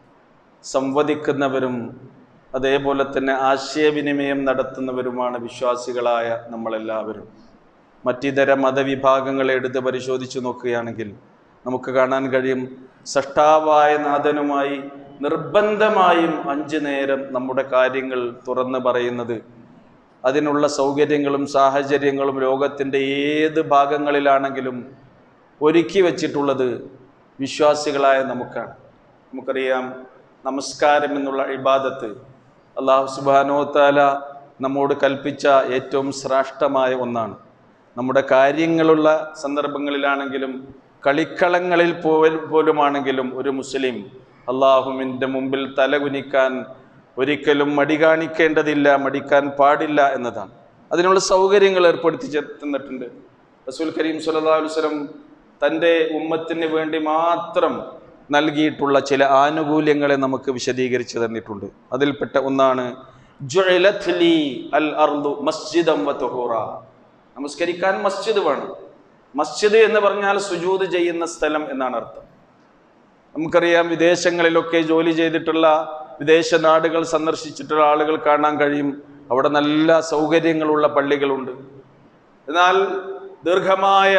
സംവദിക്കുന്നവരും അതേപോലെ തന്നെ ആശയവിനിമയം നടത്തുന്നവരുമാണ് വിശ്വാസികളായ നമ്മളെല്ലാവരും മറ്റിതര മതവിഭാഗങ്ങളെ എടുത്ത് പരിശോധിച്ചു നോക്കുകയാണെങ്കിൽ നമുക്ക് കാണാൻ കഴിയും സഷ്ടാവായ നാഥനുമായി നിർബന്ധമായും അഞ്ചു നേരം നമ്മുടെ കാര്യങ്ങൾ തുറന്നു പറയുന്നത് അതിനുള്ള സൗകര്യങ്ങളും സാഹചര്യങ്ങളും ലോകത്തിൻ്റെ ഏത് ഭാഗങ്ങളിലാണെങ്കിലും ഒരുക്കി വച്ചിട്ടുള്ളത് വിശ്വാസികളായ നമുക്കാണ് നമുക്കറിയാം നമസ്കാരം എന്നുള്ള ഇബാദത്ത് അള്ളാഹു സുബാനോത്താല നമ്മോട് കൽപ്പിച്ച ഏറ്റവും ശ്രേഷ്ഠമായ ഒന്നാണ് നമ്മുടെ കാര്യങ്ങളുള്ള സന്ദർഭങ്ങളിലാണെങ്കിലും കളിക്കളങ്ങളിൽ പോൽ പോലുമാണെങ്കിലും ഒരു മുസ്ലിം അള്ളാഹുവിൻ്റെ മുമ്പിൽ തലകുനിക്കാൻ ഒരിക്കലും മടി കാണിക്കേണ്ടതില്ല മടിക്കാൻ പാടില്ല എന്നതാണ് അതിനുള്ള സൗകര്യങ്ങൾ ഏർപ്പെടുത്തി തന്നിട്ടുണ്ട് റസൂൽ കരീം സല്ലാ വസ്ലം തൻ്റെ ഉമ്മത്തിന് വേണ്ടി മാത്രം നൽകിയിട്ടുള്ള ചില ആനുകൂല്യങ്ങളെ നമുക്ക് വിശദീകരിച്ചു തന്നിട്ടുണ്ട് അതിൽപ്പെട്ട ഒന്നാണ് ജുഇലത് ലി അൽ അർദു മസ്ജിദം വ തുഹൂറ നമസ്കരിക്കാൻ മസ്ജിദ് വേണം മസ്ജിദ് എന്ന് പറഞ്ഞാൽ സുജൂദ് ചെയ്യുന്ന സ്ഥലം എന്നാണ് അർത്ഥം നമുക്കറിയാം വിദേശങ്ങളിലൊക്കെ ജോലി ചെയ്തിട്ടുള്ള വിദേശ നാടുകൾ സന്ദർശിച്ചിട്ടുള്ള ആളുകൾ കാണാൻ കഴിയും അവിടെ നല്ല സൗകര്യങ്ങളുള്ള പള്ളികളുണ്ട് എന്നാൽ ദീർഘമായ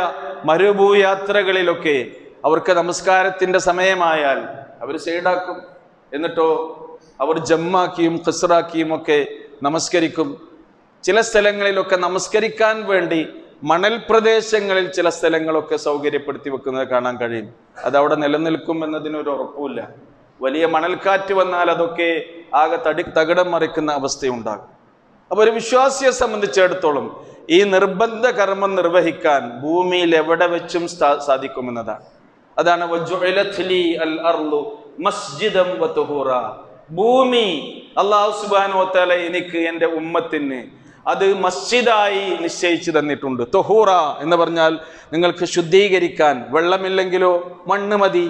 മരുഭൂയാത്രകളിലൊക്കെ അവർക്ക് നമസ്കാരത്തിൻ്റെ സമയമായാൽ അവർ സൈഡാക്കും എന്നിട്ടോ അവർ ജമ്മാക്കിയും ഖിസ്റാക്കിയും ഒക്കെ നമസ്കരിക്കും ചില സ്ഥലങ്ങളിലൊക്കെ നമസ്കരിക്കാൻ വേണ്ടി മണൽ പ്രദേശങ്ങളിൽ ചില സ്ഥലങ്ങളൊക്കെ സൗകര്യപ്പെടുത്തി വെക്കുന്നത് കാണാൻ കഴിയും അത് അവിടെ നിലനിൽക്കും എന്നതിനൊരു ഉറപ്പുമില്ല വലിയ മണൽക്കാറ്റ് വന്നാൽ അതൊക്കെ ആകെ തടി തകിടം മറിക്കുന്ന അവസ്ഥയുണ്ടാകും അപ്പോൾ ഒരു വിശ്വാസിയെ സംബന്ധിച്ചിടത്തോളം ഈ നിർബന്ധ കർമ്മം നിർവഹിക്കാൻ ഭൂമിയിൽ എവിടെ വെച്ചും സ്ഥാ- സാധിക്കുമെന്നതാണ് അതാണ് വജുഇലത് ലി അൽ അർളു മസ്ജിദം വതുഹൂറ. ഭൂമി അള്ളാഹു സുബാനോ തല എനിക്ക് എൻ്റെ ഉമ്മത്തിന് അത് മസ്ജിദായി നിശ്ചയിച്ചു തന്നിട്ടുണ്ട് തൊഹൂറ എന്ന് പറഞ്ഞാൽ നിങ്ങൾക്ക് ശുദ്ധീകരിക്കാൻ വെള്ളമില്ലെങ്കിലോ മണ്ണ് മതി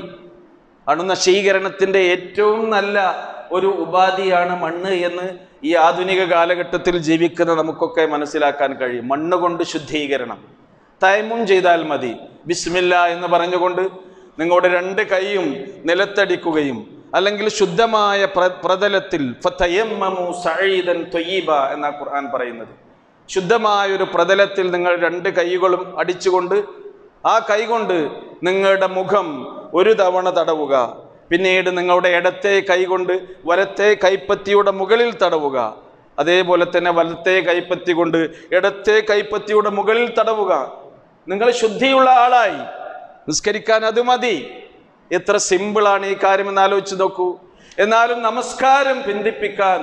അണുനശീകരണത്തിൻ്റെ ഏറ്റവും നല്ല ഒരു ഉപാധിയാണ് മണ്ണ് എന്ന് ഈ ആധുനിക കാലഘട്ടത്തിൽ ജീവിക്കുന്ന നമുക്കൊക്കെ മനസ്സിലാക്കാൻ കഴിയും മണ്ണ് കൊണ്ട് ശുദ്ധീകരണം തൈമും ചെയ്താൽ മതി ബിസ്മില്ല എന്ന് പറഞ്ഞുകൊണ്ട് നിങ്ങളുടെ രണ്ട് കൈയും നിലത്തടിക്കുകയും അല്ലെങ്കിൽ ശുദ്ധമായ പ്ര- പ്രതലത്തിൽ ഫതയമ്മമു സഈദൻ ത്വയ്യിബ എന്നാ ഖുർആൻ പറയുന്നത് ശുദ്ധമായ ഒരു പ്രതലത്തിൽ നിങ്ങൾ രണ്ട് കൈകളും അടിച്ചുകൊണ്ട് ആ കൈകൊണ്ട് നിങ്ങളുടെ മുഖം ഒരു തവണ തടവുക പിന്നീട് നിങ്ങളുടെ ഇടത്തെ കൈകൊണ്ട് വലത്തെ കൈപ്പത്തിയുടെ മുകളിൽ തടവുക അതേപോലെ തന്നെ വലത്തെ കൈപ്പത്തി കൊണ്ട് ഇടത്തെ കൈപ്പത്തിയുടെ മുകളിൽ തടവുക നിങ്ങൾ ശുദ്ധിയുള്ള ആളായി നിസ്കരിക്കാൻ അത് മതി എത്ര സിമ്പിളാണ് ഈ കാര്യം എന്ന് ആലോചിച്ച് നോക്കൂ എന്നാലും നമസ്കാരം പിന്തിപ്പിക്കാൻ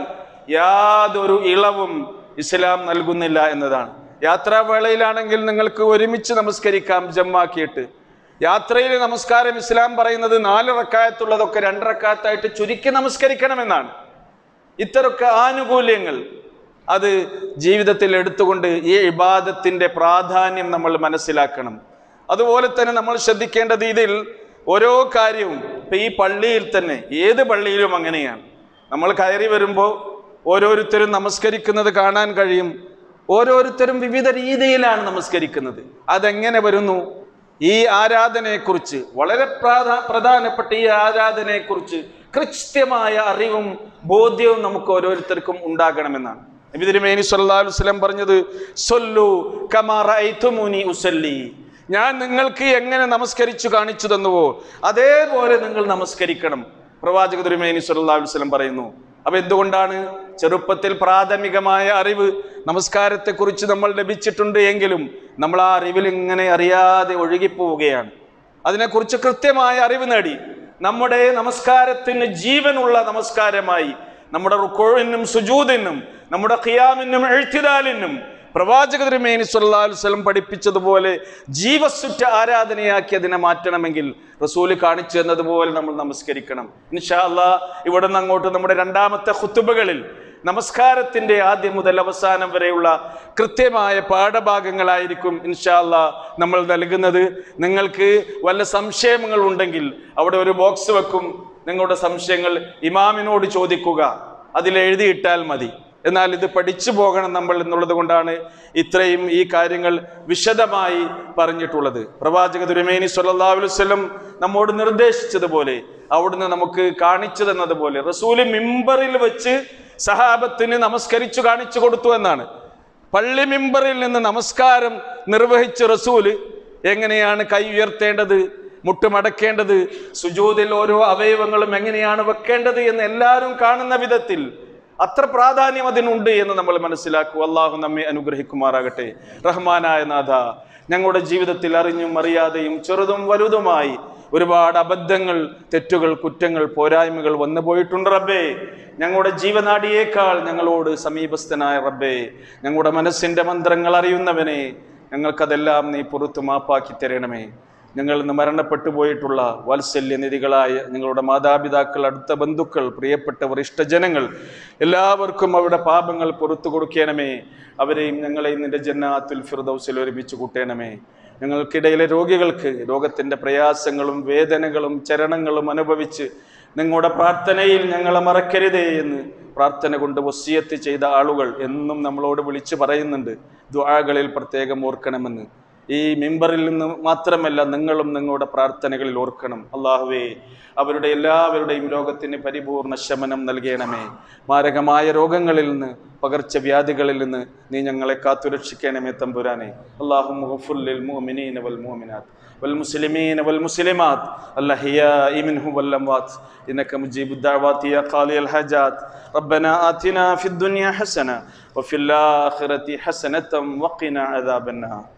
യാതൊരു ഇളവും ഇസ്ലാം നൽകുന്നില്ല എന്നതാണ് യാത്രാവേളയിലാണെങ്കിൽ നിങ്ങൾക്ക് ഒരുമിച്ച് നമസ്കരിക്കാം ജമ്മാക്കിയിട്ട് യാത്രയിൽ നമസ്കാരം ഇസ്ലാം പറയുന്നത് നാല് റക്കായത്തുള്ളതൊക്കെ രണ്ട് റക്കായത്തായിട്ട് ചുരുക്കി നമസ്കരിക്കണമെന്നാണ് ഇത്തരമൊക്കെ ആനുകൂല്യങ്ങൾ അത് ജീവിതത്തിൽ എടുത്തുകൊണ്ട് ഈ ഇബാദത്തിന്റെ പ്രാധാന്യം നമ്മൾ മനസ്സിലാക്കണം അതുപോലെ തന്നെ നമ്മൾ ശ്രദ്ധിക്കേണ്ടത് ഇതിൽ ഓരോ കാര്യവും ഇപ്പൊ ഈ പള്ളിയിൽ തന്നെ ഏത് പള്ളിയിലും അങ്ങനെയാണ് നമ്മൾ കയറി വരുമ്പോൾ ഓരോരുത്തരും നമസ്കരിക്കുന്നത് കാണാൻ കഴിയും ഓരോരുത്തരും വിവിധ രീതിയിലാണ് നമസ്കരിക്കുന്നത് അതെങ്ങനെ വരുന്നു ഈ ആരാധനയെക്കുറിച്ച് വളരെ പ്രാധാ പ്രധാനപ്പെട്ട ഈ ആരാധനയെക്കുറിച്ച് കൃത്യമായ അറിവും ബോധ്യവും നമുക്ക് ഓരോരുത്തർക്കും ഉണ്ടാകണമെന്നാണ് നബി തിരുമേനി സല്ലല്ലാഹു അലൈഹി വസല്ലം പറഞ്ഞത് സൊല്ലു കമാ റഅയ്തുമുനി ഉസല്ലി ഞാൻ നിങ്ങൾക്ക് എങ്ങനെ നമസ്കരിച്ചു കാണിച്ചു തന്നുവോ അതേപോലെ നിങ്ങൾ നമസ്കരിക്കണം പ്രവാചക തിരുമേനി സല്ലല്ലാഹു അലൈഹി വസല്ലം പറയുന്നു അപ്പൊ എന്തുകൊണ്ടാണ് ചെറുപ്പത്തിൽ പ്രാഥമികമായ അറിവ് നമസ്കാരത്തെക്കുറിച്ച് നമ്മൾ ലഭിച്ചിട്ടുണ്ട് എങ്കിലും നമ്മൾ ആ അറിവിൽ ഇങ്ങനെ അറിയാതെ ഒഴുകിപ്പോവുകയാണ് അതിനെക്കുറിച്ച് കൃത്യമായ അറിവ് നേടി നമ്മുടെ നമസ്കാരത്തിന് ജീവനുള്ള നമസ്കാരമായി നമ്മുടെ റുക്കോഴിനും സുജൂദിനും നമ്മുടെ ഖിയാമിനും എഴുത്തിദാലിനും പ്രവാചക തിരുമേനി സല്ലല്ലാഹു അലൈഹി വസല്ലം പഠിപ്പിച്ചതുപോലെ ജീവസുറ്റ ആരാധനയാക്കി അതിനെ മാറ്റണമെങ്കിൽ റസൂല് കാണിച്ചു തന്നതുപോലെ നമ്മൾ നമസ്കരിക്കണം ഇൻഷാ അല്ലാ ഇവിടെ നിന്ന് അങ്ങോട്ട് നമ്മുടെ രണ്ടാമത്തെ ഖുത്തുബകളിൽ നമസ്കാരത്തിന്റെ ആദ്യം മുതൽ അവസാനം വരെയുള്ള കൃത്യമായ പാഠഭാഗങ്ങളായിരിക്കും ഇൻഷാ അല്ലാ നമ്മൾ നൽകുന്നത് നിങ്ങൾക്ക് വല്ല സംശയങ്ങൾ ഉണ്ടെങ്കിൽ അവിടെ ഒരു ബോക്സ് വെക്കും നിങ്ങളുടെ സംശയങ്ങൾ ഇമാമിനോട് ചോദിക്കുക അതിൽ എഴുതിയിട്ടാൽ മതി എന്നാൽ ഇത് പഠിച്ചു പോകണം നമ്മൾ എന്നുള്ളത് കൊണ്ടാണ് ഇത്രയും ഈ കാര്യങ്ങൾ വിശദമായി പറഞ്ഞിട്ടുള്ളത് പ്രവാചക തിരുമേനി സല്ലല്ലാഹു അലൈഹി വസല്ലം നമ്മോട് നിർദ്ദേശിച്ചതുപോലെ അവിടുന്ന് നമുക്ക് കാണിച്ചു തന്നതുപോലെ റസൂല് മിമ്പറിൽ വെച്ച് സഹാബത്തിന് നമസ്കരിച്ചു കാണിച്ചു കൊടുത്തു എന്നാണ് പള്ളി മിമ്പറിൽ നിന്ന് നമസ്കാരം നിർവഹിച്ച റസൂല് എങ്ങനെയാണ് കൈ ഉയർത്തേണ്ടത് മുട്ടുമടക്കേണ്ടത് സുജൂതിൽ ഓരോ അവയവങ്ങളും എങ്ങനെയാണ് വെക്കേണ്ടത് എന്ന് എല്ലാവരും കാണുന്ന വിധത്തിൽ അത്ര പ്രാധാന്യം അതിനുണ്ട് എന്ന് നമ്മൾ മനസ്സിലാക്കൂ അള്ളാഹു നമ്മെ അനുഗ്രഹിക്കുമാറാകട്ടെ റഹ്മാനായ നാഥ ഞങ്ങളുടെ ജീവിതത്തിൽ അറിഞ്ഞും അറിയാതെയും ചെറുതും വലുതുമായി ഒരുപാട് അബദ്ധങ്ങൾ തെറ്റുകൾ കുറ്റങ്ങൾ പോരായ്മകൾ വന്നു പോയിട്ടുണ്ട് റബ്ബേ ഞങ്ങളുടെ ജീവനാടിയേക്കാൾ ഞങ്ങളോട് സമീപസ്ഥനായ റബ്ബേ ഞങ്ങളുടെ മനസ്സിന്റെ മന്ത്രങ്ങൾ അറിയുന്നവനെ ഞങ്ങൾക്കതെല്ലാം നീ പുറത്തു മാപ്പാക്കി തരണമേ ഞങ്ങൾ ഇന്ന് മരണപ്പെട്ടു പോയിട്ടുള്ള വാത്സല്യനിധികളായ ഞങ്ങളുടെ മാതാപിതാക്കൾ അടുത്ത ബന്ധുക്കൾ പ്രിയപ്പെട്ടവർ ഇഷ്ടജനങ്ങൾ എല്ലാവർക്കും അവരുടെ പാപങ്ങൾ പുറത്തു കൊടുക്കണമേ അവരെയും ഞങ്ങളെയും നിന്റെ ജന്നാത്തുൽ ഫിർദൗസിൽ ഒരുമിച്ച് കൂട്ടണമേ ഞങ്ങൾക്കിടയിലെ രോഗികൾക്ക് രോഗത്തിൻ്റെ പ്രയാസങ്ങളും വേദനകളും ചരണങ്ങളും അനുഭവിച്ച് നിങ്ങളുടെ പ്രാർത്ഥനയിൽ ഞങ്ങളെ മറക്കരുതേ എന്ന് പ്രാർത്ഥന കൊണ്ട് വസിയത്ത് ചെയ്ത ആളുകൾ എന്നും നമ്മളോട് വിളിച്ചു പറയുന്നുണ്ട് ദ്വാകളിൽ പ്രത്യേകം ഓർക്കണമെന്ന് ഈ മിമ്പറിൽ നിന്ന് മാത്രമല്ല നിങ്ങളും നിങ്ങളുടെ പ്രാർത്ഥനകളിൽ ഓർക്കണം അള്ളാഹുവേ അവരുടെ എല്ലാവരുടെയും രോഗത്തിന് പരിപൂർണ ശമനം നൽകണമേ മാരകമായ രോഗങ്ങളിൽ നിന്ന് പകർച്ചവ്യാധികളിൽ നിന്ന് നീ ഞങ്ങളെ കാത്തുരക്ഷിക്കണമേ തമ്പുരാനെ അള്ളാഹു മുഹഫുല്ലിൽ മുഅ്മിനീന വൽ മുഅ്മിനാത്ത് والمسلمين والمسلمات الأحياء منهم والأموات إنك مجيب الدعوات يا قاضي الحاجات ربنا آتنا في الدنيا حسنة وفي الآخرة حسنة وقنا عذاب النار